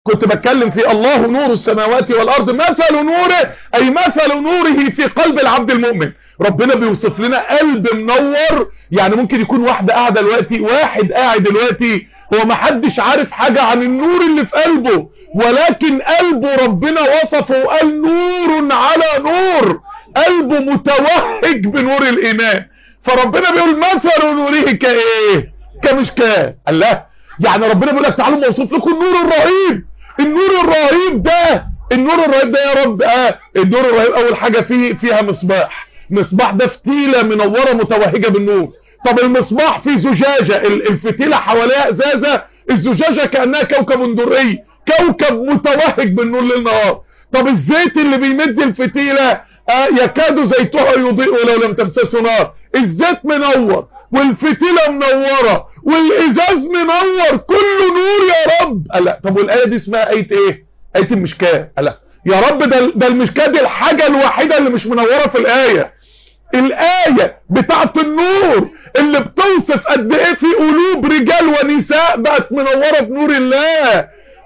كنت بتكلم في الله نور السماوات والارض مثل نوره اي مثل نوره في قلب العبد المؤمن ربنا بيوصف لنا قلب منور يعني ممكن يكون واحدة قاعدة دلوقتي واحد قاعد دلوقتي هو ما حدش عارف حاجة عن النور اللي في قلبه ولكن قلبه ربنا وصفه وقال نور على نور قلبه متوهج بنور الايمان فربنا بيقول مثل نوره كايه كمشكاه الله يعني ربنا بيقول لك تعالوا ما اوصف لكم النور الرهيب النور الرهيب ده النور الرهيب ده يا رب اه النور الرهيب اول حاجة فيه فيها مصباح مصباح ده فتيلة منورة متوهجة بالنور طب المصباح فيه زجاجة الفتيلة حواليها ازازة الزجاجة كأنها كوكب دري كوكب متوهج بالنور للنهار طب الزيت اللي بيمد الفتيلة آه يكاد زيتها يضيء ولو لم تمسسه نار الزيت منور والفتيلة منورة والازاز منور كله نور يا رب لا طب والآية دي اسمها آية ايه آية المشكاة لا يا رب ده, ده المشكاة دي الحاجة الوحيدة اللي مش منورة في الآية الآية بتاعت النور اللي بتوصف قد ايه في قلوب رجال ونساء بقت منورة بنور الله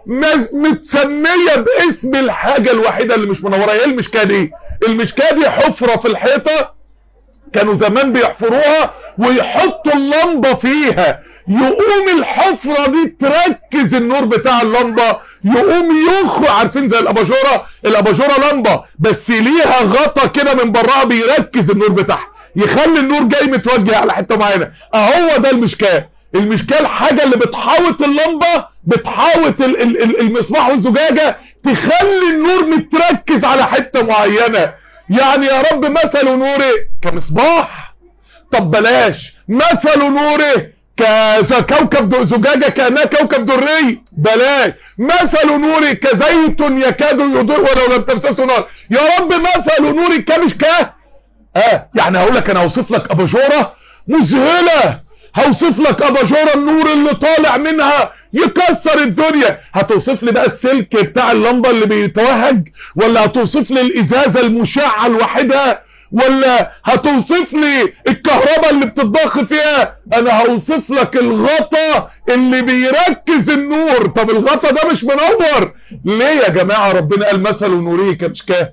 متسمية باسم الحاجة الوحيدة اللي مش منورة ايه المشكاة دي المشكاة دي حفرة في الحيطة كانوا زمان بيحفروها ويحطوا اللمبة فيها يقوم الحفرة دي تركز النور بتاع اللمبة يقوم يخرج عارفين زي الاباجورة الاباجورة لمبة بس ليها غطا كده من براها بيركز النور بتاعها يخلي النور جاي متوجه على حتة معينة اهو ده المشكاه المشكاه الحاجة اللي بتحاوط اللمبة بتحاوط ال ال ال المصباح والزجاجة تخلي النور متركز على حتة معينة يعني يا رب مثل نوره كمصباح طب بلاش مثل نوره ككوكب زجاجة كأنها كوكب دري بلاش مثل نوري كزيت يكاد يضيء ولو لم تمسسه نار يا رب مثل نوري كمشكاه اه يعني هقول لك انا هوصف لك اباجوره مذهله هوصف لك اباجوره النور اللي طالع منها يكسر الدنيا هتوصف لي بقى السلك بتاع اللمبه اللي بيتوهج ولا هتوصف لي الازازه المشعه لوحدها ولا هتوصف لي الكهرباء اللي بتتضخ فيها انا هوصف لك الغطا اللي بيركز النور طب الغطا ده مش منور ليه يا جماعة ربنا قال مثل نوره كمشكاه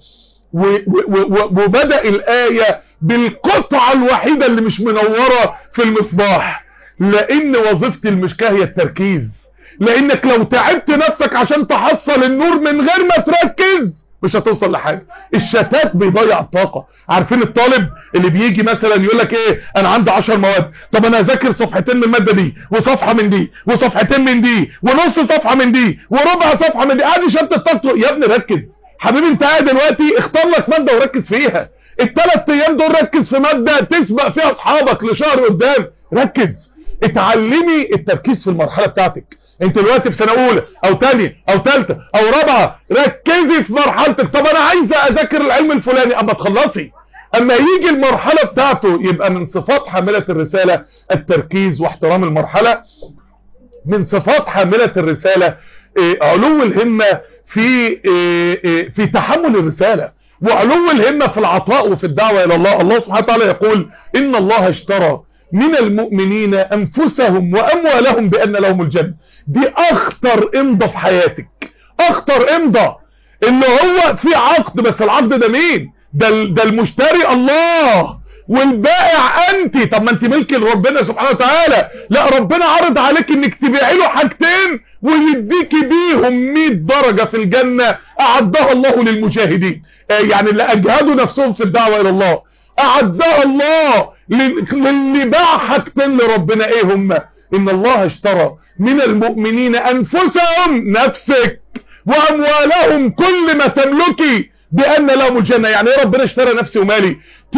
وبدأ الآية بالقطعة الوحيدة اللي مش منورة في المصباح لان وظيفة المشكاه هي التركيز لانك لو تعبت نفسك عشان تحصل النور من غير ما تركز مش هتوصل لحاجة الشتات بيضيع الطاقة عارفين الطالب اللي بيجي مثلا يقول لك ايه انا عندي 10 مواد طب انا اذاكر صفحتين من المادة دي وصفحة من دي وصفحتين من دي ونص صفحة من دي وربع صفحة من دي قاعد يشتت طاقته يا ابني ركز حبيبي انت قاعد دلوقتي اختار لك مادة وركز فيها الثلاث ايام دول ركز في مادة تسبق فيها اصحابك لشهر قدام ركز اتعلمي التركيز في المرحلة بتاعتك انت دلوقتي في سنة اولى او تانية او تالتة او رابعة ركزي في مرحلتك طب انا عايزة اذاكر العلم الفلاني اما تخلصي اما يجي المرحلة بتاعته يبقى من صفات حاملة الرسالة التركيز واحترام المرحلة من صفات حاملة الرسالة اه علو الهمة في اه اه في تحمل الرسالة وعلو الهمة في العطاء وفي الدعوة الى الله الله سبحانه وتعالى يقول ان الله اشترى من المؤمنين انفسهم واموالهم بان لهم الجنة دي اخطر امضة في حياتك اخطر امضة اللي هو في عقد بس العقد ده مين ده, ده المشتري الله والبائع انت طب ما انت ملك لربنا سبحانه وتعالى لا ربنا عرض عليك انك تبيعي له حاجتين ويديكي بيهم 100 درجة في الجنة اعدها الله للمجاهدين يعني اللي اجهدوا نفسهم في الدعوة الى الله اعدها الله للي باع حاجتين لربنا ايه هم ان الله اشترى من المؤمنين انفسهم نفسك واموالهم كل ما تملكي بان لهم الجنة يعني ايه ربنا اشترى نفسي ومالي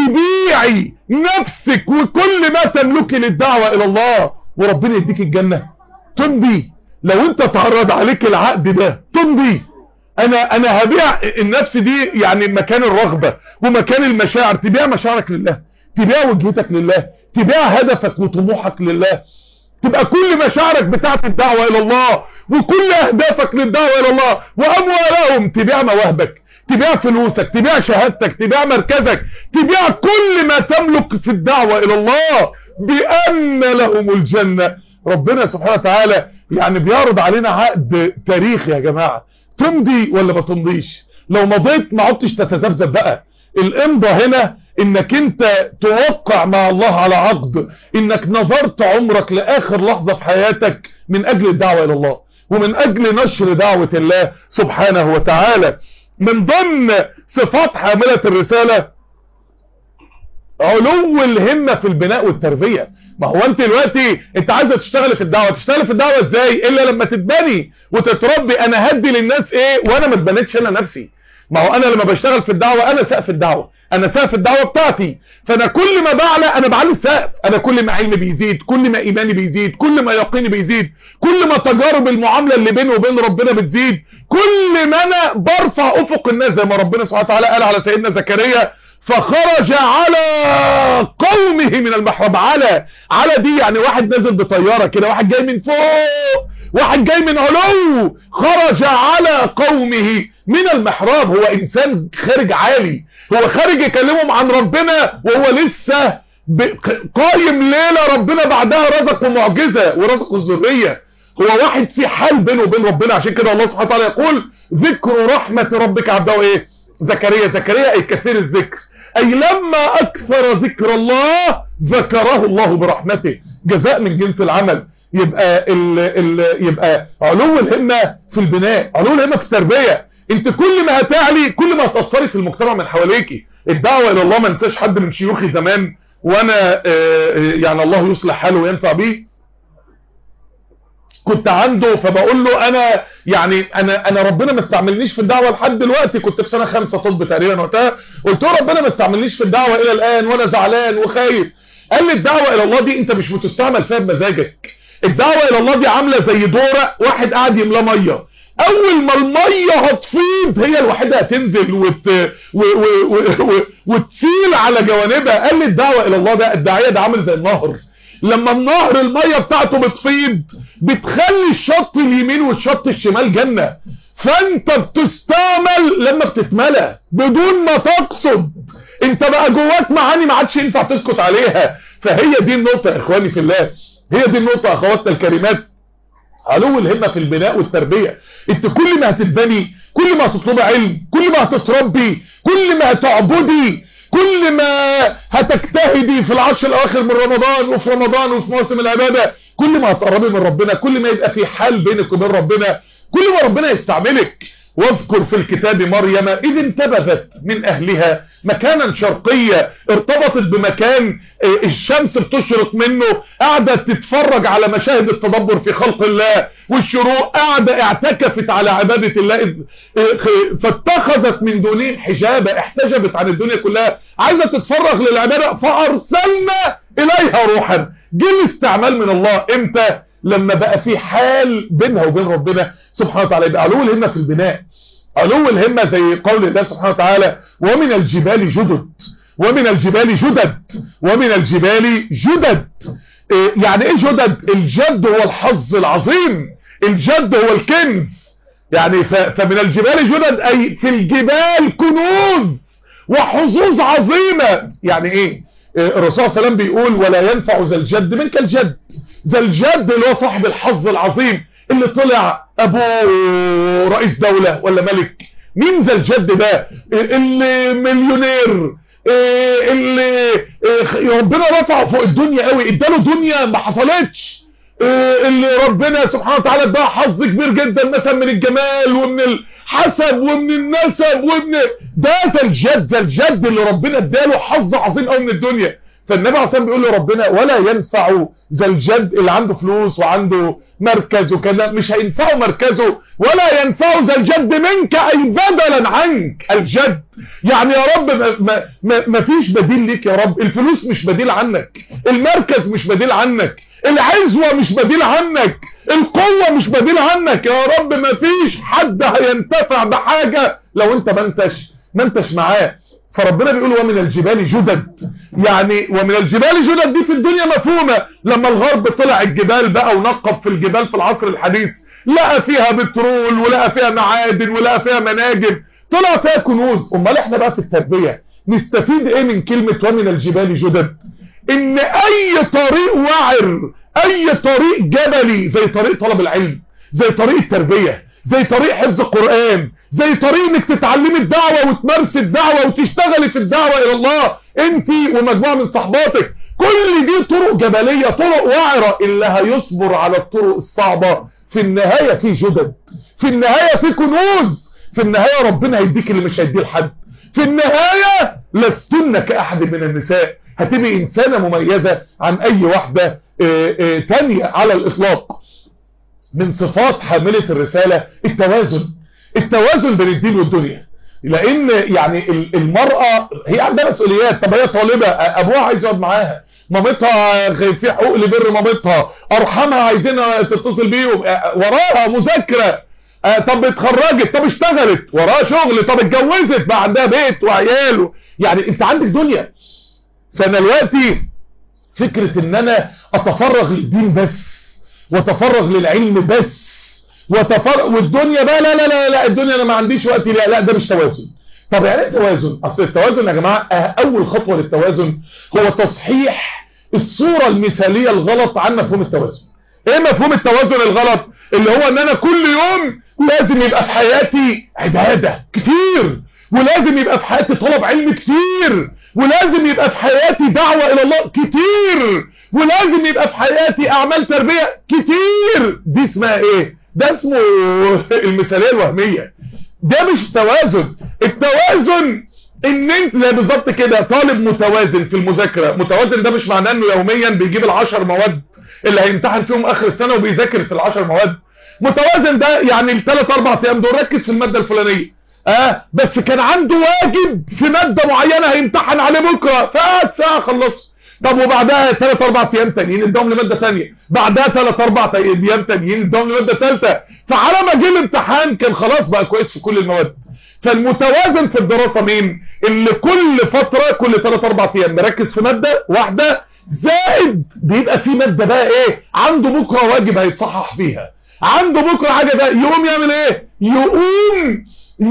تبيعي نفسك وكل ما تملكي للدعوة الى الله وربنا يديك الجنة تمضي لو انت تعرض عليك العقد ده تمضي انا انا هبيع النفس دي يعني مكان الرغبة ومكان المشاعر تبيع مشاعرك لله تبيع وجهتك لله تبيع هدفك وطموحك لله تبقى كل مشاعرك بتاعت الدعوة الى الله وكل اهدافك للدعوة الى الله واموالهم تبيع مواهبك تبيع فلوسك تبيع شهادتك تبيع مركزك تبيع كل ما تملك في الدعوة الى الله بان لهم الجنة ربنا سبحانه وتعالى يعني بيعرض علينا عقد تاريخي يا جماعة تمضي ولا ما تمضيش لو مضيت ما عدتش تتذبذب بقى الامضى هنا انك انت توقع مع الله على عقد انك نظرت عمرك لاخر لحظة في حياتك من اجل الدعوة الى الله ومن اجل نشر دعوة الله سبحانه وتعالى من ضمن صفات حاملة الرسالة علو الهمة في البناء والتربية ما هو انت دلوقتي انت عايزة تشتغل في الدعوة تشتغل في الدعوة ازاي الا لما تتبني وتتربي انا هدي للناس ايه وانا ما اتبنيتش انا نفسي ما هو انا لما بشتغل في الدعوة انا سقف الدعوة انا سقف الدعوة بتاعتي فانا كل ما بعلى انا بعلي السقف انا كل ما علمي بيزيد كل ما ايماني بيزيد كل ما يقيني بيزيد كل ما تجارب المعاملة اللي بيني وبين ربنا بتزيد كل ما انا برفع افق الناس زي ما ربنا سبحانه وتعالى قال على سيدنا زكريا فخرج على قومه من المحراب على على دي يعني واحد نازل بطيارة كده واحد جاي من فوق واحد جاي من علو خرج على قومه من المحراب هو انسان خارج عالي هو خارج يكلمهم عن ربنا وهو لسه قايم ليلة ربنا بعدها رزقه معجزة ورزقه الذرية هو واحد في حال بينه وبين ربنا عشان كده الله سبحانه وتعالى يقول ذكر رحمة ربك عبده ايه زكريا زكريا اي كثير الذكر اي لما اكثر ذكر الله ذكره الله برحمته جزاء من جنس العمل يبقى ال ال يبقى علو الهمة في البناء علو الهمة في التربية انت كل ما هتعلي كل ما هتأثري في المجتمع من حواليكي الدعوة الى الله ما انساش حد من شيوخي زمان وانا يعني الله يصلح حاله وينفع بيه كنت عنده فبقول له انا يعني انا انا ربنا ما استعملنيش في الدعوه لحد دلوقتي كنت في سنه خمسة طب تقريبا وقتها قلت له ربنا ما استعملنيش في الدعوه الى الان وانا زعلان وخايف قال لي الدعوه الى الله دي انت مش بتستعمل فيها بمزاجك الدعوه الى الله دي عامله زي دوره واحد قاعد يملى ميه اول ما الميه هتفيض هي الوحيده هتنزل وت... و... و... و... وتسيل على جوانبها قال لي الدعوه الى الله ده الداعيه ده عامل زي النهر لما النهر المية بتاعته بتفيض بتخلي الشط اليمين والشط الشمال جنة فانت بتستعمل لما بتتملى بدون ما تقصد انت بقى جواك معاني ما عادش ينفع تسكت عليها فهي دي النقطة يا اخواني في الله هي دي النقطة اخواتنا الكريمات علو الهمة في البناء والتربية انت كل ما هتتبني كل ما هتطلبي علم كل ما هتتربي كل ما هتعبدي كل ما هتجتهدي في العشر الاواخر من رمضان وفي رمضان وفي مواسم العبادة كل ما هتقربي من ربنا كل ما يبقى في حال بينك وبين ربنا كل ما ربنا يستعملك واذكر في الكتاب مريم إذ انتبذت من أهلها مكانا شرقية ارتبطت بمكان الشمس بتشرق منه قاعدة تتفرج على مشاهد التدبر في خلق الله والشروق قاعدة اعتكفت على عبادة الله فاتخذت من دونهم حجابة احتجبت عن الدنيا كلها عايزة تتفرغ للعبادة فأرسلنا إليها روحا جه الاستعمال من الله امتى لما بقى في حال بينها وبين ربنا سبحانه وتعالى يبقى علو الهمة في البناء علو الهمة زي قول الله سبحانه وتعالى ومن الجبال جدد ومن الجبال جدد ومن الجبال جدد إيه يعني ايه جدد الجد هو الحظ العظيم الجد هو الكنز يعني فمن الجبال جدد اي في الجبال كنوز وحظوظ عظيمة يعني ايه الرسول صلى الله عليه وسلم بيقول ولا ينفع ذا الجد منك الجد ذا الجد اللي هو صاحب الحظ العظيم اللي طلع ابوه رئيس دولة ولا ملك مين ذا الجد ده اللي مليونير اللي ربنا رفعه فوق الدنيا قوي اداله دنيا ما حصلتش اللي ربنا سبحانه وتعالى اداه حظ كبير جدا مثلا من الجمال ومن الحسب ومن النسب ومن ده ذا الجد ذا الجد اللي ربنا اداله حظ عظيم قوي من الدنيا فالنبي عليه الصلاه بيقول لربنا ولا ينفع ذا الجد اللي عنده فلوس وعنده مركز وكذا مش هينفعه مركزه ولا ينفع ذا الجد منك اي بدلا عنك الجد يعني يا رب ما, ما, ما فيش بديل ليك يا رب الفلوس مش بديل عنك المركز مش بديل عنك العزوة مش بديل عنك القوة مش بديل عنك يا رب ما فيش حد هينتفع بحاجة لو انت ما انتش ما انتش معاه فربنا بيقول ومن الجبال جدد يعني ومن الجبال جدد دي في الدنيا مفهومة لما الغرب طلع الجبال بقى ونقب في الجبال في العصر الحديث لقى فيها بترول ولقى فيها معادن ولقى فيها مناجم طلع فيها كنوز امال احنا بقى في التربية نستفيد ايه من كلمة ومن الجبال جدد ان اي طريق وعر اي طريق جبلي زي طريق طلب العلم زي طريق التربية زي طريق حفظ القرآن زي طريق انك تتعلمي الدعوة وتمارسي الدعوة وتشتغلي في الدعوة الى الله انت ومجموعة من صحباتك كل دي طرق جبلية طرق وعرة اللي هيصبر على الطرق الصعبة في النهاية في جدد في النهاية في كنوز في النهاية ربنا هيديك اللي مش هيديه لحد في النهاية لستن كأحد من النساء هتبقي إنسانة مميزة عن أي واحدة اه اه تانية على الإطلاق من صفات حاملة الرسالة التوازن التوازن بين الدين والدنيا لان يعني المرأة هي عندها مسؤوليات طب هي طالبة ابوها عايز يقعد معاها مامتها في حقوق لبر مامتها ارحامها عايزينها تتصل بيهم وراها مذاكرة طب اتخرجت طب اشتغلت وراها شغل طب اتجوزت بقى عندها بيت وعيال يعني انت عندك دنيا فانا دلوقتي فكرة ان انا اتفرغ للدين بس واتفرغ للعلم بس وتفرق والدنيا بقى لا لا لا لا الدنيا انا ما عنديش وقت لا لا ده مش توازن طب يعني ايه توازن اصل التوازن يا جماعه اول خطوه للتوازن هو تصحيح الصوره المثاليه الغلط عن مفهوم التوازن ايه مفهوم التوازن الغلط اللي هو ان انا كل يوم لازم يبقى في حياتي عباده كتير ولازم يبقى في حياتي طلب علم كتير ولازم يبقى في حياتي دعوه الى الله كتير ولازم يبقى في حياتي اعمال تربيه كتير دي اسمها ايه ده اسمه المثاليه الوهميه ده مش توازن التوازن ان انت زي بالظبط كده طالب متوازن في المذاكره متوازن ده مش معناه انه يوميا بيجيب العشر مواد اللي هيمتحن فيهم اخر السنه وبيذاكر في العشر مواد متوازن ده يعني الثلاث اربع ايام دول ركز في الماده الفلانيه اه بس كان عنده واجب في ماده معينه هيمتحن عليه بكره فقعد ساعه خلص طب وبعدها ثلاث اربع ايام تانيين ادهم لماده ثانيه بعدها ثلاث اربع ايام تانيين ادهم لماده ثالثه فعلى ما جه الامتحان كان خلاص بقى كويس في كل المواد فالمتوازن في الدراسه مين اللي كل فتره كل ثلاث اربع ايام مركز في ماده واحده زائد بيبقى في ماده بقى ايه عنده بكره واجب هيتصحح فيها عنده بكره حاجه ده يقوم يعمل ايه يقوم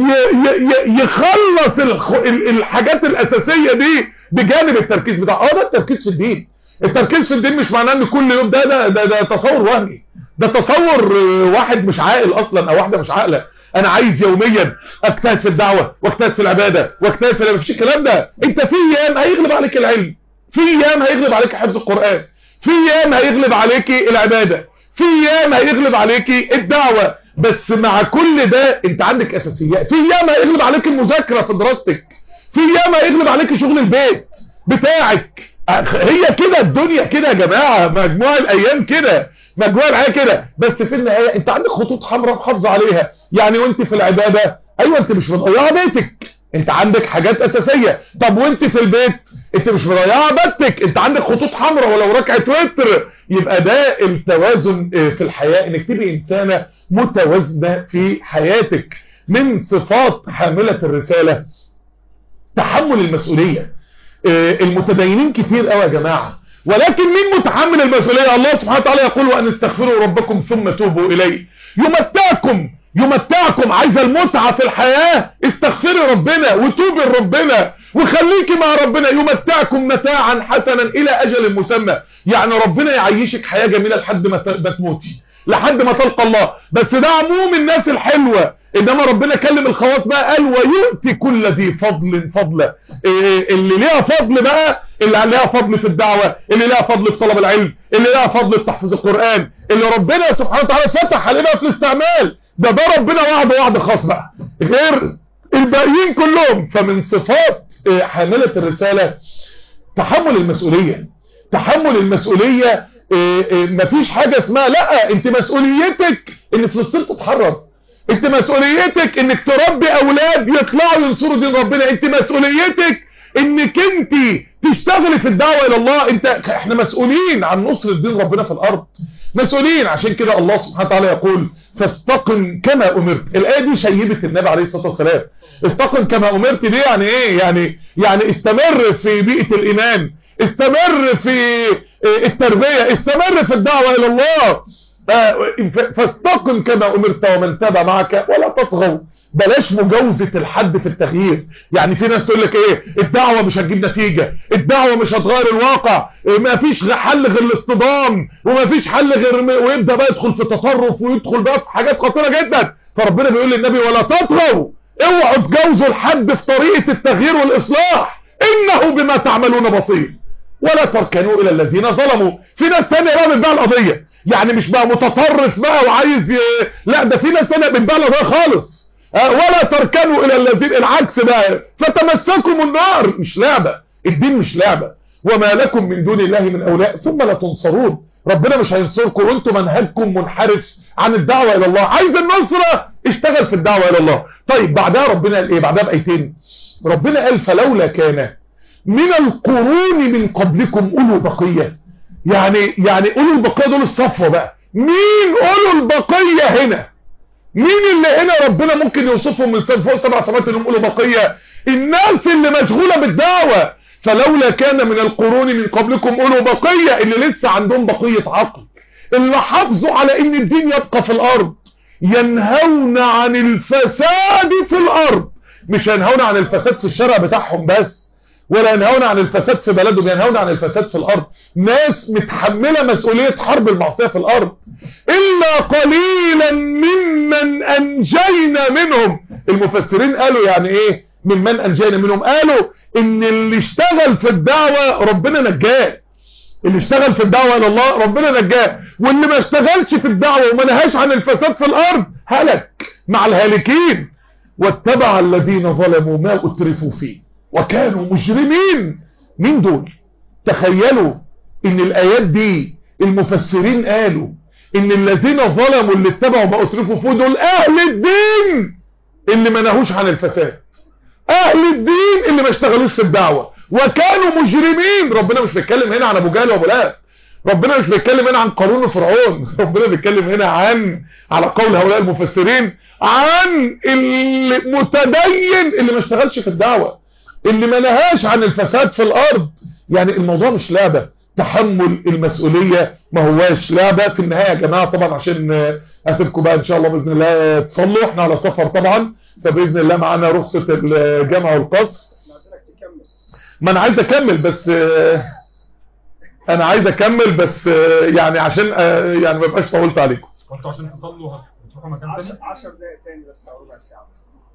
يخلص الحاجات الاساسيه دي بجانب التركيز بتاعه اه ده التركيز في الدين التركيز في الدين مش معناه ان كل يوم ده ده ده, ده تصور وهمي ده تصور واحد مش عاقل اصلا او واحده مش عاقله انا عايز يوميا اجتهد في الدعوه واجتهد في العباده واجتهد في مفيش الكلام ده انت في ايام هيغلب عليك العلم في ايام هيغلب عليك حفظ القران في ايام هيغلب عليك العباده في ايام هيغلب عليك الدعوه بس مع كل ده انت عندك اساسيات في ايام هيغلب عليك المذاكره في دراستك في ايام هيغلب عليك شغل البيت بتاعك هي كده الدنيا كده يا جماعه مجموعه الايام كده مجموعه الحياه كده بس في النهايه انت عندك خطوط حمراء محافظه عليها يعني وانت في العباده ايوه انت مش مضيعه بيتك انت عندك حاجات اساسيه طب وانت في البيت انت مش مضيعه عبادتك انت عندك خطوط حمراء ولو ركعه وتر يبقى ده التوازن في الحياه انك تبقي انسانه متوازنه في حياتك من صفات حامله الرساله تحمل المسؤوليه المتدينين كتير قوي يا جماعه ولكن مين متحمل المسؤوليه الله سبحانه وتعالى يقول وان استغفروا ربكم ثم توبوا اليه يمتعكم يمتعكم عايزه المتعه في الحياه استغفري ربنا وتوبي لربنا وخليكي مع ربنا يمتعكم متاعا حسنا الى اجل مسمى يعني ربنا يعيشك حياه جميله لحد ما تموتي لحد ما تلقى الله بس ده عموم الناس الحلوه انما ربنا كلم الخواص بقى قال ويؤتي كل ذي فضل فضله إيه اللي ليها فضل بقى اللي ليها فضل في الدعوه اللي ليها فضل في طلب العلم اللي ليها فضل في تحفيظ القران اللي ربنا سبحانه وتعالى فتح علينا في الاستعمال ده ده ربنا وعد وعد خاص بقى غير الباقيين كلهم فمن صفات حامله الرساله تحمل المسؤوليه تحمل المسؤوليه مفيش حاجه اسمها لا انت مسؤوليتك ان فلسطين تتحرر انت مسؤوليتك انك تربي اولاد يطلعوا ينصروا دين ربنا انت مسؤوليتك انك انت تشتغلي في الدعوة الى الله انت احنا مسؤولين عن نصر دين ربنا في الارض مسؤولين عشان كده الله سبحانه وتعالى يقول فاستقم كما امرت الايه دي شيبت النبي عليه الصلاه والسلام استقم كما امرت دي يعني ايه يعني يعني استمر في بيئه الايمان استمر في التربيه استمر في الدعوه الى الله فاستقم كما امرت ومن تاب معك ولا تطغوا بلاش مجاوزة الحد في التغيير يعني في ناس تقول لك ايه الدعوة مش هتجيب نتيجة الدعوة مش هتغير الواقع ما فيش حل غير الاصطدام وما فيش حل غير ويبدأ بقى يدخل في تطرف ويدخل بقى في حاجات خطيرة جدا فربنا بيقول للنبي ولا تطغوا اوعوا تجاوزوا الحد في طريقة التغيير والاصلاح انه بما تعملون بصير ولا تركنوا الى الذين ظلموا في ناس ثانيه بقى بتباع القضيه يعني مش بقى متطرف بقى وعايز ي... لا ده في ناس ثانيه بتباع القضيه خالص أه ولا تركنوا الى الذين العكس بقى فتمسكم النار مش لعبه الدين مش لعبه وما لكم من دون الله من اولياء ثم لا تنصرون ربنا مش هينصركم وانتم منهجكم منحرف عن الدعوه الى الله عايز النصره اشتغل في الدعوه الى الله طيب بعدها ربنا قال ايه بعدها بايتين ربنا قال فلولا كان من القرون من قبلكم أولو بقية يعني يعني أولو البقية دول الصفوة بقى مين أولو البقية هنا مين اللي هنا ربنا ممكن يوصفهم من فوق سبع سماوات انهم أولو بقية الناس اللي مشغولة بالدعوة فلولا كان من القرون من قبلكم أولو بقية اللي لسه عندهم بقية عقل اللي حافظوا على ان الدين يبقى في الأرض ينهون عن الفساد في الأرض مش ينهون عن الفساد في الشارع بتاعهم بس ولا ينهون عن الفساد في بلدهم ينهون عن الفساد في الارض ناس متحملة مسؤولية حرب المعصية في الارض الا قليلا ممن انجينا منهم المفسرين قالوا يعني ايه ممن انجينا منهم قالوا ان اللي اشتغل في الدعوة ربنا نجاه اللي اشتغل في الدعوة الى الله ربنا نجاه واللي ما اشتغلش في الدعوة وما نهاش عن الفساد في الارض هلك مع الهالكين واتبع الذين ظلموا ما اترفوا فيه وكانوا مجرمين مين دول تخيلوا ان الايات دي المفسرين قالوا ان الذين ظلموا اللي اتبعوا ما اترفوا فيه دول اهل الدين اللي ما نهوش عن الفساد اهل الدين اللي ما اشتغلوش في الدعوة وكانوا مجرمين ربنا مش بيتكلم هنا عن ابو جهل وابو لهب ربنا مش بيتكلم هنا عن قارون وفرعون ربنا بيتكلم هنا عن على قول هؤلاء المفسرين عن المتدين اللي ما اشتغلش في الدعوة اللي ما نهاش عن الفساد في الارض يعني الموضوع مش لعبة تحمل المسؤولية ما هواش لعبة في النهاية يا جماعة طبعا عشان اسيبكم بقى ان شاء الله باذن الله تصلوا احنا على سفر طبعا فباذن الله معانا رخصة الجامعة والقصر ما انا عايز اكمل بس انا عايز اكمل بس يعني عشان يعني ما بقاش طولت عليكم وانتوا عشان تصلوا هتروحوا مكان تاني 10 دقايق تاني بس او ربع ساعه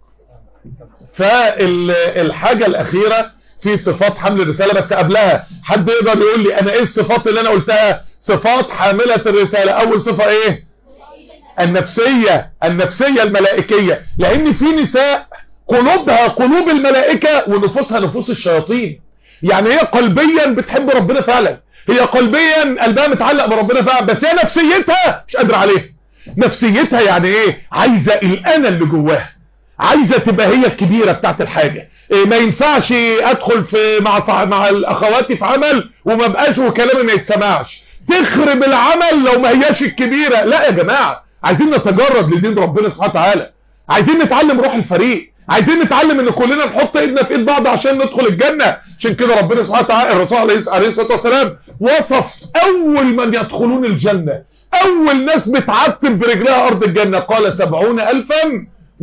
فالحاجة الاخيرة في صفات حمل الرسالة بس قبلها حد يقدر يقول لي انا ايه الصفات اللي انا قلتها صفات حاملة الرسالة اول صفة ايه النفسية النفسية الملائكية لان في نساء قلوبها قلوب الملائكة ونفوسها نفوس الشياطين يعني هي قلبيا بتحب ربنا فعلا هي قلبيا قلبها متعلق بربنا فعلا بس هي نفسيتها مش قادرة عليه نفسيتها يعني ايه عايزة الانا اللي جواها عايزة تبقى هي الكبيرة بتاعت الحاجة إيه ما ينفعش ادخل في مع صح... مع الاخواتي في عمل وما بقاش وكلامي ما يتسمعش تخرب العمل لو ما هياش الكبيرة لا يا جماعة عايزين نتجرد لدين ربنا سبحانه وتعالى عايزين نتعلم روح الفريق عايزين نتعلم ان كلنا نحط ايدنا في ايد بعض عشان ندخل الجنة عشان كده ربنا سبحانه وتعالى الرسول عليه الصلاة والسلام وصف اول من يدخلون الجنة اول ناس بتعتب برجلها ارض الجنة قال سبعون الفا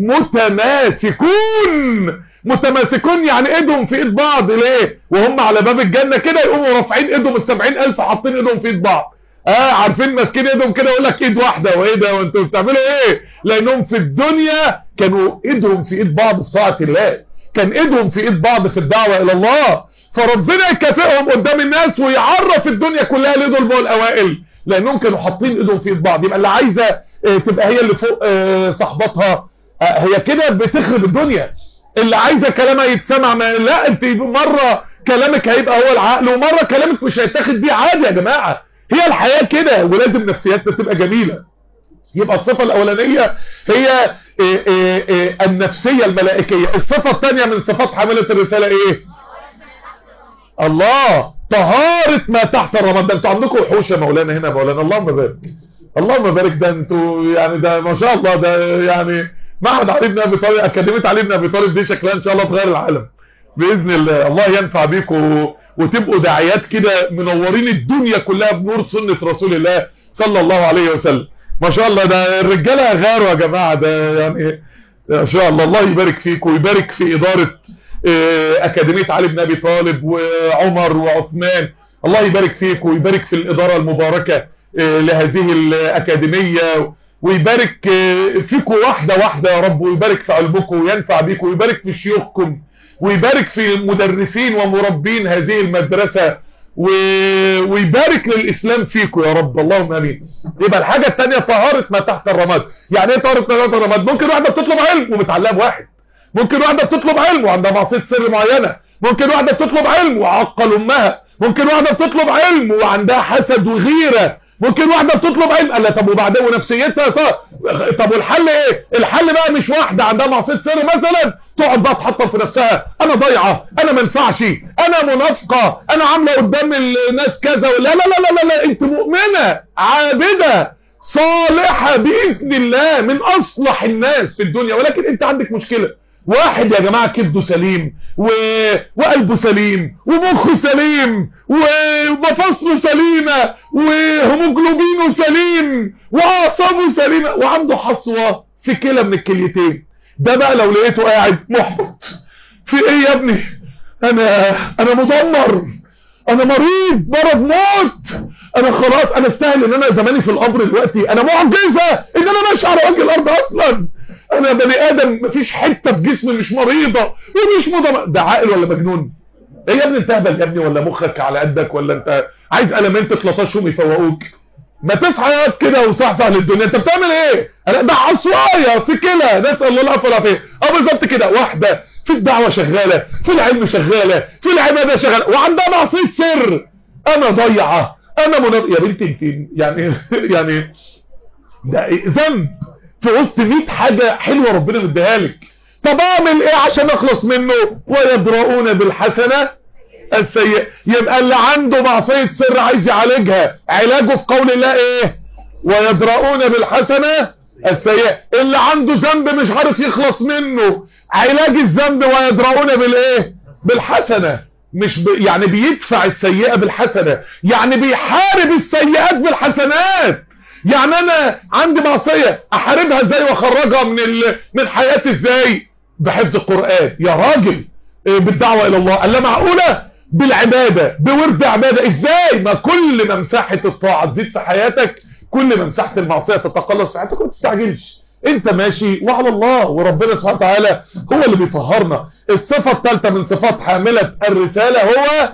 متماسكون متماسكون يعني ايدهم في ايد بعض ليه وهم على باب الجنة كده يقوموا رافعين ايدهم السبعين الف حاطين ايدهم في ايد بعض اه عارفين ماسكين ايدهم كده يقول لك ايد واحده وايه ده وانتوا بتعملوا ايه لانهم في الدنيا كانوا ايدهم في ايد بعض في طاعه الله كان ايدهم في ايد بعض في الدعوه الى الله فربنا يكافئهم قدام الناس ويعرف الدنيا كلها ليه دول الاوائل لانهم كانوا حاطين ايدهم في ايد بعض يبقى اللي عايزه اه تبقى هي اللي فوق اه صاحبتها اه هي كده بتخرب الدنيا اللي عايزه كلامها يتسمع ما لا انت مره كلامك هيبقى هو العقل ومره كلامك مش هيتاخد بيه عادي يا جماعه هي الحياة كده ولازم نفسياتنا تبقى جميلة يبقى الصفة الأولانية هي إيه إيه إيه النفسية الملائكية الصفة الثانية من صفات حاملة الرسالة ايه الله طهارة ما تحت الرماد ده انتوا عندكم وحوش يا مولانا هنا يا مولانا اللهم بارك اللهم بارك ده انتوا يعني ده ما شاء الله ده يعني معهد علي بن ابي طالب اكاديميه علي بن ابي طالب دي شكلها ان شاء الله تغير العالم باذن الله الله ينفع بيكم وتبقوا داعيات كده منورين الدنيا كلها بنور سنة رسول الله صلى الله عليه وسلم ما شاء الله ده الرجاله غاروا يا جماعه ده يعني ما شاء الله الله يبارك فيك ويبارك في اداره آه، اكاديميه علي بن ابي طالب وعمر وعثمان الله يبارك فيك ويبارك في الاداره المباركه آه، لهذه الاكاديميه ويبارك آه، فيكم واحده واحده يا رب ويبارك في علمكم وينفع بيكم ويبارك في شيوخكم ويبارك في مدرسين ومربين هذه المدرسه و... ويبارك للإسلام فيكم يا رب اللهم امين يبقى الحاجة الثانية طهارة ما تحت الرماد يعني ايه طهارة ما تحت الرماد ممكن واحدة بتطلب علم ومتعلقة بواحد ممكن واحدة بتطلب علم وعندها معصية سر معينة ممكن واحدة بتطلب علم وعقل امها ممكن واحدة بتطلب علم وعندها حسد وغيرة ممكن واحدة بتطلب علم قال لها طب وبعدين ونفسيتها صار طب والحل ايه الحل بقى مش واحدة عندها معصية سر مثلا تقعد بقى تحطم في نفسها انا ضايعه انا ما ينفعش انا منافقه انا عامله قدام الناس كذا لا لا لا لا لا, لا. انت مؤمنه عابده صالحه باذن الله من اصلح الناس في الدنيا ولكن انت عندك مشكله واحد يا جماعة كبده سليم و... وقلبه سليم ومخه سليم ومفاصله سليمة وهيموجلوبينه سليم وأعصابه سليمة وعنده حصوة في كلى من الكليتين ده بقى لو لقيته قاعد محبط في ايه يا ابني انا انا مدمر انا مريض مرض موت انا خلاص انا استاهل ان انا زماني في القبر دلوقتي انا معجزه ان انا ماشي على وجه الارض اصلا انا بني ادم مفيش حته في جسمي مش مريضه ومش مدمر ده عاقل ولا مجنون ايه يا ابني انت اهبل يا ابني ولا مخك على قدك ولا انت عايز المنت تلطشهم يفوقوك ما تصحى يا كده وصحصح للدنيا انت بتعمل ايه انا ده عصوايه في كده نسال الله العفو والعافيه اه بالظبط كده واحده في الدعوه شغاله في العلم شغاله في العباده شغاله وعندها معصيه سر انا ضيعه انا منافق يا بنتي انت يعني يعني ده إيه؟ ذنب في وسط 100 حاجه حلوه ربنا مديها لك طب اعمل ايه عشان اخلص منه ويبرؤون بالحسنه السيء يبقى اللي عنده معصية سر عايز يعالجها علاجه في قول الله ايه ويدرؤون بالحسنة السيء اللي عنده ذنب مش عارف يخلص منه علاج الذنب ويدرؤون بالايه بالحسنة مش ب... يعني بيدفع السيئة بالحسنة يعني بيحارب السيئات بالحسنات يعني انا عندي معصية احاربها ازاي واخرجها من ال... من حياتي ازاي بحفظ القرآن يا راجل بالدعوة الى الله قال لا معقولة بالعبادة بورد عبادة ازاي ما كل ما مساحة الطاعة تزيد في حياتك كل ما مساحة المعصية تتقلص في حياتك ما تستعجلش انت ماشي وعلى الله وربنا سبحانه وتعالى هو اللي بيطهرنا الصفة الثالثة من صفات حاملة الرسالة هو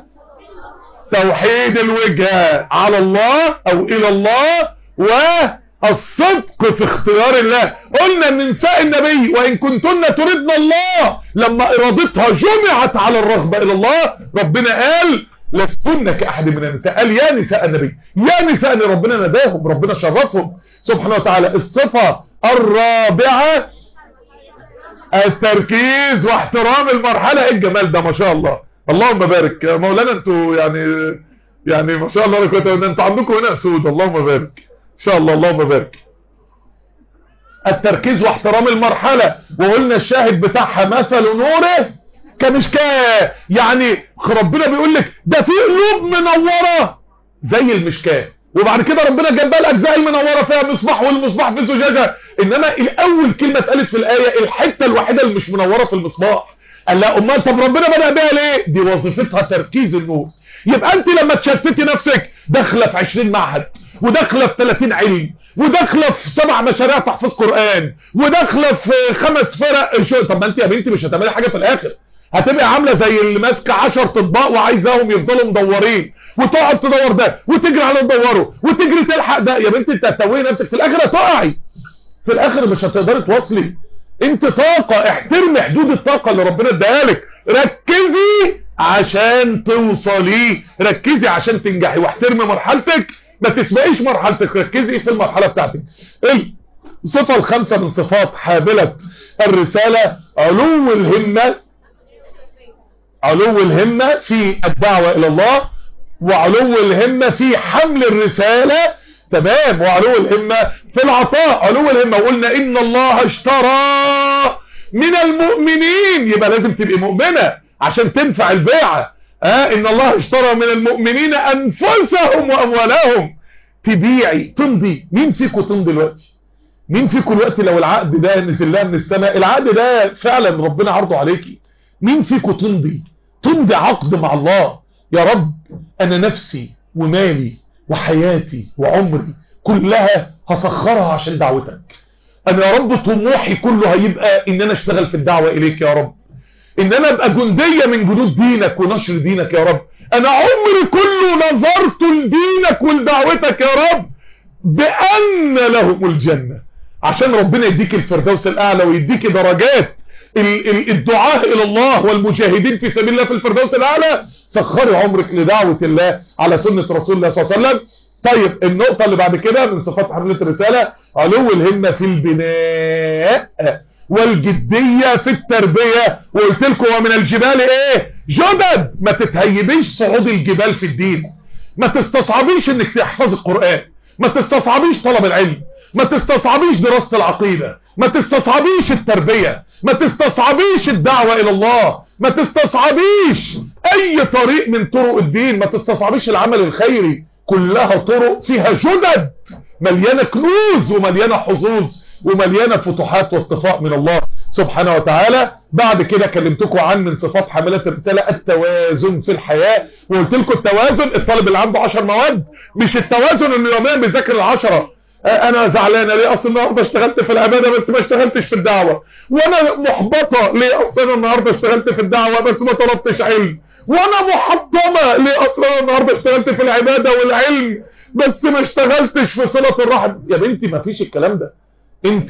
توحيد الوجهة على الله او الى الله والصدق في اختيار الله قلنا ان نساء النبي وان كنتن تردن الله لما ارادتها جمعت على الرغبة الى الله ربنا قال لستن كأحد من النساء قال يا نساء النبي يا نساء اللي ربنا نداهم ربنا شرفهم سبحانه وتعالى الصفة الرابعة التركيز واحترام المرحلة ايه الجمال ده ما شاء الله اللهم بارك يا مولانا انتوا يعني يعني ما شاء الله لك انتوا عندكم هنا اسود اللهم بارك ان شاء الله اللهم بارك التركيز واحترام المرحلة وقلنا الشاهد بتاعها مثل نوره كمشكاة يعني ربنا بيقول لك ده في قلوب منورة زي المشكاة وبعد كده ربنا جاب بقى الاجزاء المنوره فيها مصباح والمصباح في زجاجه انما الاول كلمه اتقالت في الايه الحته الوحيده اللي مش منوره في المصباح قال لا امال طب ربنا بدا بيها ليه دي وظيفتها تركيز النور يبقى انت لما تشتتي نفسك داخله في 20 معهد وداخله في 30 علم وداخله في سبع مشاريع تحفيظ قران وداخله في خمس فرق شو طب ما انت يا بنتي مش هتعملي حاجه في الاخر هتبقى عامله زي اللي ماسكه 10 اطباق وعايزاهم يفضلوا مدورين وتقعد تدور ده وتجري على تدوره وتجري تلحق ده يا بنتي انت هتسوي نفسك في الاخر هتقعي في الاخر مش هتقدري توصلي انت طاقه احترمي حدود الطاقه اللي ربنا اداها لك ركزي عشان توصلي ركزي عشان تنجحي واحترمي مرحلتك ما تسبقيش مرحلتك ركزي في المرحله بتاعتك الصفه الخامسه من صفات حامله الرساله علو الهمه علو الهمه في الدعوه الى الله وعلو الهمة في حمل الرسالة تمام وعلو الهمة في العطاء علو الهمة وقلنا إن الله اشترى من المؤمنين يبقى لازم تبقي مؤمنة عشان تنفع البيعة آه إن الله اشترى من المؤمنين أنفسهم وأموالهم تبيعي تمضي مين فيكم تمضي دلوقتي مين فيكم دلوقتي لو العقد ده نزل لها من السماء العقد ده فعلا ربنا عرضه عليكي مين فيكم تمضي تمضي عقد مع الله يا رب انا نفسي ومالي وحياتي وعمري كلها هسخرها عشان دعوتك انا يا رب طموحي كله هيبقى ان انا اشتغل في الدعوة اليك يا رب ان انا ابقى جندية من جنود دينك ونشر دينك يا رب انا عمري كله نظرت لدينك ولدعوتك يا رب بان لهم الجنة عشان ربنا يديك الفردوس الاعلى ويديك درجات ال- ال- الدعاء الى الله والمجاهدين في سبيل الله في الفردوس الاعلى سخري عمرك لدعوة الله على سنة رسول الله صلى الله عليه وسلم طيب النقطة اللي بعد كده من صفات حملة الرسالة علو الهمة في البناء والجدية في التربية وقلت لكم ومن الجبال ايه جدد ما تتهيبيش صعود الجبال في الدين ما تستصعبيش انك تحفظ القرآن ما تستصعبيش طلب العلم ما تستصعبيش دراسة العقيدة ما تستصعبيش التربية ما تستصعبيش الدعوة الى الله ما تستصعبيش اي طريق من طرق الدين ما تستصعبيش العمل الخيري كلها طرق فيها جدد مليانة كنوز ومليانة حظوظ ومليانة فتوحات واصطفاء من الله سبحانه وتعالى بعد كده كلمتكم عن من صفات حاملة الرسالة التوازن في الحياة وقلت لكم التوازن الطالب اللي عنده 10 مواد مش التوازن انه يوميا بيذاكر العشرة آه، انا زعلانه ليه اصل النهارده اشتغلت في العباده بس ما اشتغلتش في الدعوه وانا محبطه ليه اصل انا النهارده اشتغلت في الدعوه بس ما طلبتش علم وانا محطمه ليه اصل انا النهارده اشتغلت في العباده والعلم بس ما اشتغلتش في صله الرحم يا بنتي ما فيش الكلام ده انت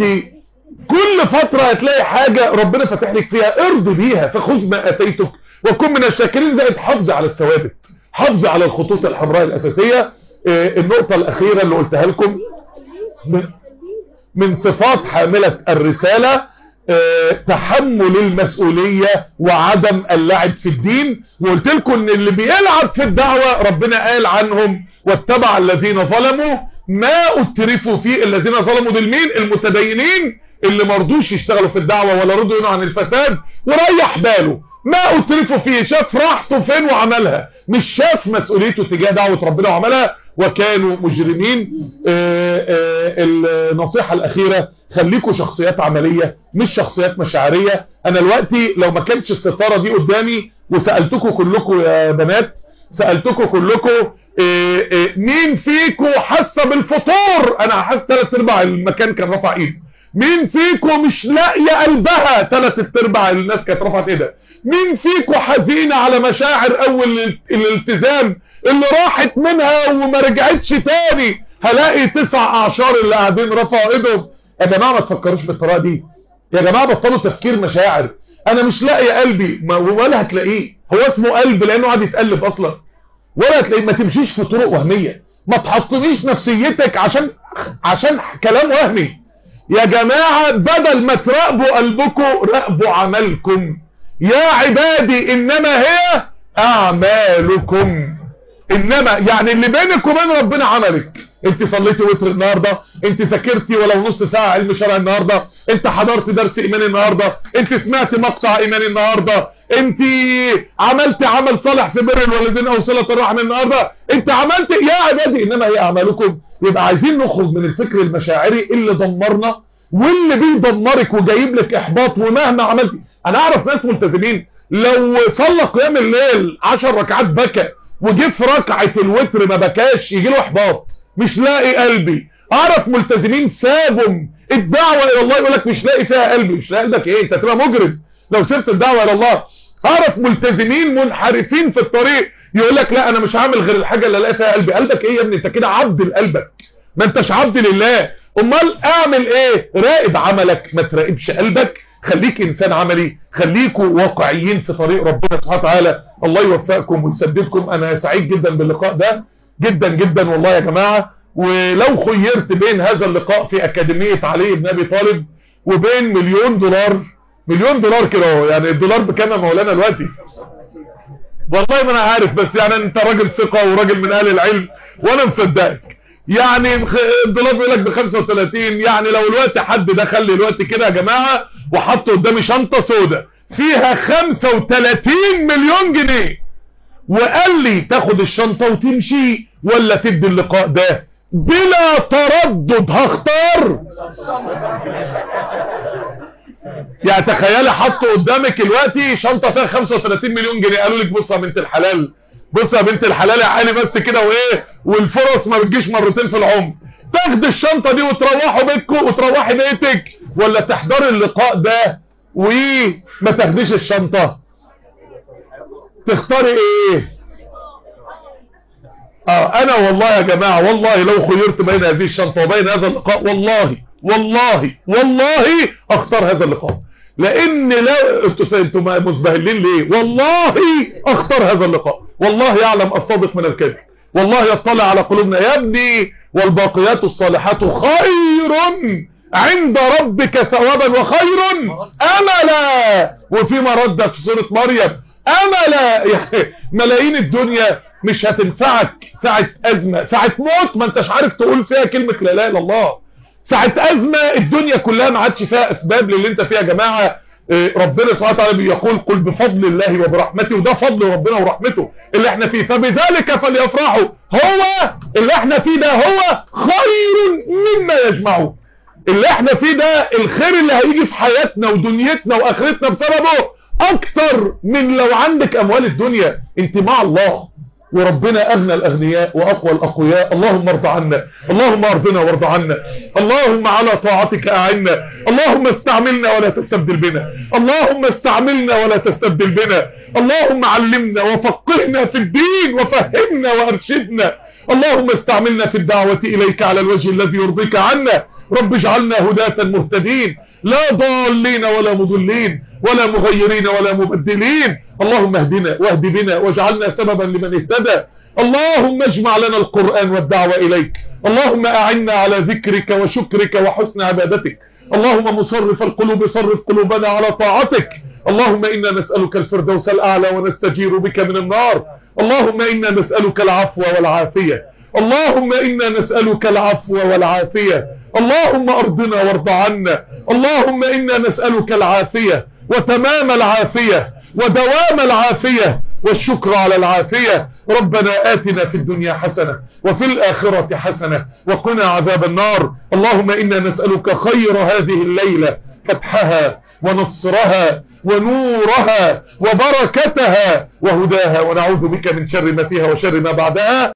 كل فترة هتلاقي حاجة ربنا فاتح لك فيها ارضي بيها فخذ ما اتيتك وكن من الشاكرين زائد حافظ على الثوابت حافظ على الخطوط الحمراء الاساسية اه، النقطة الاخيرة اللي قلتها لكم من- من صفات حاملة الرسالة اه، تحمل المسؤولية وعدم اللعب في الدين وقلت لكم ان اللي بيلعب في الدعوة ربنا قال عنهم واتبع الذين ظلموا ما اترفوا فيه الذين ظلموا دول مين المتدينين اللي مرضوش يشتغلوا في الدعوة ولا رضوا ينهوا عن الفساد وريح باله ما اترفوا فيه شاف راحته فين وعملها مش شاف مسؤوليته تجاه دعوة ربنا وعملها وكانوا مجرمين آه، آه، النصيحة الأخيرة خليكوا شخصيات عملية مش شخصيات مشاعرية أنا دلوقتي لو ما كانتش الستارة دي قدامي وسألتكم كلكم يا بنات سألتكم كلكم آه، آه، مين فيكم حاسه بالفطور انا حاسس ثلاث ارباع المكان كان رفع ايده مين فيكم مش لاقيه قلبها ثلاث ارباع الناس كانت رفعت ايدها مين فيكم حزينه على مشاعر اول ال- الالتزام اللي راحت منها وما رجعتش تاني هلاقي تسع اعشار اللي قاعدين رفعوا ايدهم يا جماعه ما تفكروش بالطريقه دي يا جماعه بطلوا تفكير مشاعر انا مش لاقي قلبي ما- ولا هتلاقيه هو اسمه قلب لانه قاعد يتقلب اصلا ولا تلاقي ما تمشيش في طرق وهمية ما تحطنيش نفسيتك عشان عشان كلام وهمي يا جماعة بدل ما تراقبوا قلبكم راقبوا عملكم يا عبادي انما هي اعمالكم انما يعني اللي بينك وبين ربنا عملك انت صليتي وتر النهاردة انت ذاكرتي ولو نص ساعة علم شرع النهاردة انت حضرت درس ايماني النهاردة انت سمعت مقطع ايماني النهاردة انت عملت عمل صالح في بر الوالدين او صلة الرحم النهاردة انت عملت يا عبادي انما هي اعمالكم يبقى عايزين نخرج من الفكر المشاعري اللي دمرنا واللي بيدمرك وجايب لك احباط ومهما عملت انا اعرف ناس ملتزمين لو صلى قيام الليل 10 ركعات بكى وجه في ركعة الوتر ما بكاش يجي له احباط مش لاقي قلبي اعرف ملتزمين سابوا الدعوة الى الله يقول لك مش لاقي فيها قلبي مش لاقي قلبك ايه انت تبقى مجرم لو سبت الدعوة الى الله اعرف ملتزمين منحرفين في الطريق يقول لك لا انا مش هعمل غير الحاجة اللي الاقي فيها قلبي قلبك ايه يا ابني انت كده عبد لقلبك ما انتش عبد لله امال اعمل ايه راقب عملك ما تراقبش قلبك خليك انسان عملي خليكوا واقعيين في طريق ربنا سبحانه وتعالى الله يوفقكم ويسددكم انا سعيد جدا باللقاء ده جدا جدا والله يا جماعة ولو خيرت بين هذا اللقاء في اكاديمية علي بن ابي طالب وبين مليون دولار مليون دولار كده اهو يعني الدولار بكام يا مولانا دلوقتي والله ما انا عارف بس يعني انت راجل ثقة وراجل من اهل العلم وانا مصدقك يعني الدولار بيقول لك ب 35 يعني لو الوقت حد دخل لي الوقت كده يا جماعه وحط قدامي شنطه سوداء فيها 35 مليون جنيه وقال لي تاخد الشنطه وتمشي ولا تدي اللقاء ده بلا تردد هختار يعني تخيلي حطوا قدامك دلوقتي شنطه فيها 35 مليون جنيه قالوا لك بص يا بنت الحلال بص يا بنت الحلال يا علي بس كده وايه والفرص ما بتجيش مرتين في العمر تاخد الشنطه دي وتروحوا بيتكم وتروحي بيتك ولا تحضري اللقاء ده وما تاخديش الشنطه تختاري ايه اه انا والله يا جماعة والله لو خيرت بين هذه الشنطة وبين هذا اللقاء والله والله والله اختار هذا اللقاء لان لا انتوا انتوا مزبهلين ليه والله اختار هذا اللقاء والله يعلم الصادق من الكذب والله يطلع على قلوبنا يا ابني والباقيات الصالحات خير عند ربك ثوابا وخير املا وفي مرد في سورة مريم املا يعني ملايين الدنيا مش هتنفعك ساعة ازمة ساعة موت ما انتش عارف تقول فيها كلمة لا اله الا الله ساعة ازمة الدنيا كلها ما عادش فيها اسباب للي انت فيها يا جماعة ربنا سبحانه وتعالى بيقول قل بفضل الله وبرحمته وده فضل ربنا ورحمته اللي احنا فيه فبذلك فليفرحوا هو اللي احنا فيه ده هو خير مما يجمعون اللي احنا فيه ده الخير اللي هيجي في حياتنا ودنيتنا واخرتنا بسببه اكتر من لو عندك اموال الدنيا انت مع الله وربنا أغنى الأغنياء وأقوى الأقوياء اللهم ارضى عنا اللهم ارضنا وارضى عنا اللهم على طاعتك أعنا اللهم استعملنا ولا تستبدل بنا اللهم استعملنا ولا تستبدل بنا اللهم علمنا وفقهنا في الدين وفهمنا وأرشدنا اللهم استعملنا في الدعوة إليك على الوجه الذي يرضيك عنا رب اجعلنا هداة مهتدين لا ضالين ولا مضلين ولا مغيرين ولا مبدلين اللهم اهدنا واهد بنا واجعلنا سببا لمن اهتدى اللهم اجمع لنا القرآن والدعوة إليك اللهم أعنا على ذكرك وشكرك وحسن عبادتك اللهم مصرف القلوب صرف قلوبنا على طاعتك اللهم إنا نسألك الفردوس الأعلى ونستجير بك من النار اللهم إنا نسألك العفو والعافية اللهم إنا نسألك العفو والعافية اللهم أرضنا وارض عنا اللهم إنا نسألك العافية وتمام العافية ودوام العافية والشكر على العافية ربنا آتنا في الدنيا حسنة وفي الآخرة حسنة وقنا عذاب النار اللهم إنا نسألك خير هذه الليلة فتحها ونصرها ونورها وبركتها وهداها ونعوذ بك من شر ما فيها وشر ما بعدها